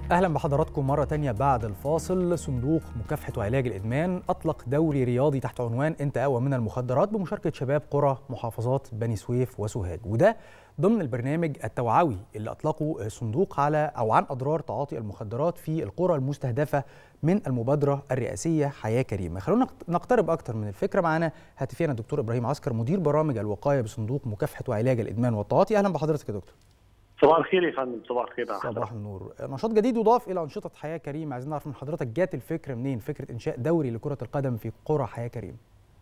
اهلا بحضراتكم مره تانية بعد الفاصل صندوق مكافحه وعلاج الادمان اطلق دوري رياضي تحت عنوان انت اقوى من المخدرات بمشاركه شباب قرى محافظات بني سويف وسوهاج وده ضمن البرنامج التوعوي اللي اطلقه الصندوق على او عن اضرار تعاطي المخدرات في القرى المستهدفه من المبادره الرئاسيه حياه كريمه خلونا نقترب اكتر من الفكره معانا هاتفيا الدكتور ابراهيم عسكر مدير برامج الوقايه بصندوق مكافحه وعلاج الادمان والتعاطي اهلا بحضرتك يا دكتور صباح الخير يا فندم صباح الخير صباح النور نشاط جديد يضاف الى انشطه حياه كريم عايزين نعرف من حضرتك جات الفكره منين فكره انشاء دوري لكره القدم في قرى حياه كريم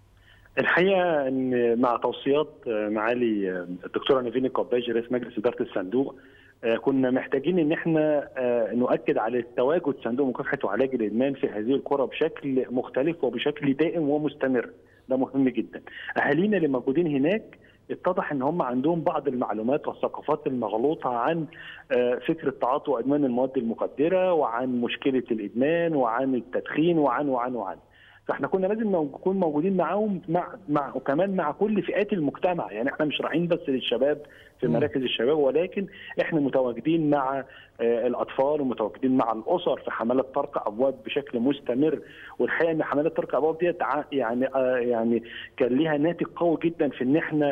الحقيقه ان مع توصيات معالي الدكتوره نيفين القباجي رئيس مجلس اداره الصندوق كنا محتاجين ان احنا نؤكد على تواجد صندوق مكافحه وعلاج الادمان في هذه القرى بشكل مختلف وبشكل دائم ومستمر ده مهم جدا اهالينا اللي موجودين هناك اتضح ان هم عندهم بعض المعلومات والثقافات المغلوطه عن فكره تعاطي وادمان المواد المخدره وعن مشكله الادمان وعن التدخين وعن وعن وعن فاحنا كنا لازم نكون موجودين معاهم مع مع وكمان مع كل فئات المجتمع يعني احنا مش رايحين بس للشباب في مراكز الشباب ولكن احنا متواجدين مع الاطفال ومتواجدين مع الاسر في حملات طرق ابواب بشكل مستمر والحقيقه ان حملات طرق ابواب ديت يعني يعني كان ليها ناتج قوي جدا في ان احنا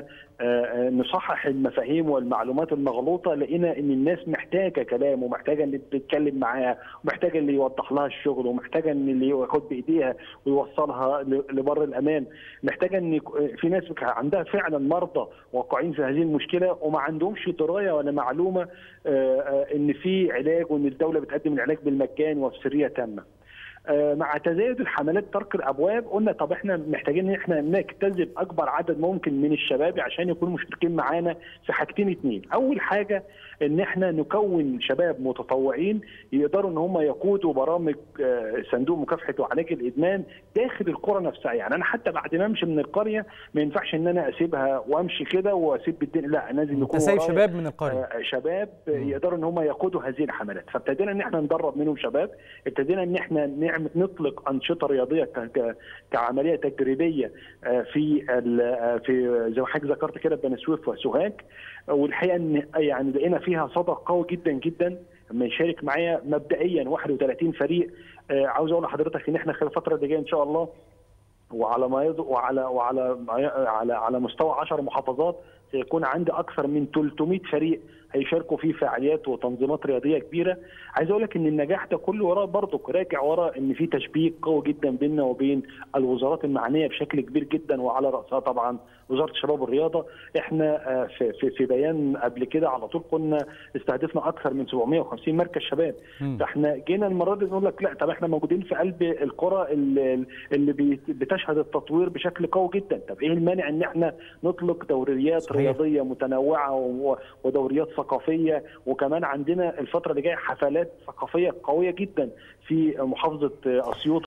نصحح المفاهيم والمعلومات المغلوطه لقينا ان الناس محتاجه كلام ومحتاجه اللي تتكلم معاها ومحتاجه اللي يوضح لها الشغل ومحتاجه ان اللي ياخد بايديها ويوصلها لبر الامان محتاجه ان في ناس عندها فعلا مرضى واقعين في هذه المشكله وما عندهمش درايه ولا معلومه ان في علاج وان الدوله بتقدم العلاج بالمجان وفي سريه تامه مع تزايد الحملات طرق الابواب قلنا طب احنا محتاجين ان احنا نجتذب اكبر عدد ممكن من الشباب عشان يكونوا مشتركين معانا في حاجتين اثنين، اول حاجه ان احنا نكون شباب متطوعين يقدروا ان هم يقودوا برامج صندوق مكافحه وعلاج الادمان داخل القرى نفسها، يعني انا حتى بعد ما امشي من القريه ما ينفعش ان انا اسيبها وامشي كده واسيب الدنيا لا لازم يكون سايب شباب من القريه شباب يقدروا ان هم يقودوا هذه الحملات، فابتدينا ان احنا ندرب منهم شباب، ابتدينا ان احنا نعمل نطلق انشطه رياضيه كعمليه تجريبيه في في زي ما حضرتك ذكرت كده بني سويف وسوهاج والحقيقه ان يعني لقينا فيها صدى قوي جدا جدا لما يشارك معايا مبدئيا 31 فريق عاوز اقول لحضرتك ان احنا خلال الفتره اللي جايه ان شاء الله وعلى ما يض... وعلى وعلى على على مستوى 10 محافظات سيكون عندي اكثر من 300 فريق هيشاركوا في فعاليات وتنظيمات رياضيه كبيره عايز اقول لك ان النجاح ده كله وراه برضه راجع ورا ان في تشبيك قوي جدا بيننا وبين الوزارات المعنيه بشكل كبير جدا وعلى راسها طبعا وزاره الشباب والرياضه احنا في في, في بيان قبل كده على طول كنا استهدفنا اكثر من 750 مركز شباب م. فاحنا جينا المره دي نقول لك لا طب احنا موجودين في قلب القرى اللي, اللي بتشهد التطوير بشكل قوي جدا طب ايه المانع ان احنا نطلق دوريات صحيح. رياضيه متنوعه ودوريات ثقافيه وكمان عندنا الفتره اللي جايه حفلات ثقافيه قويه جدا في محافظه اسيوط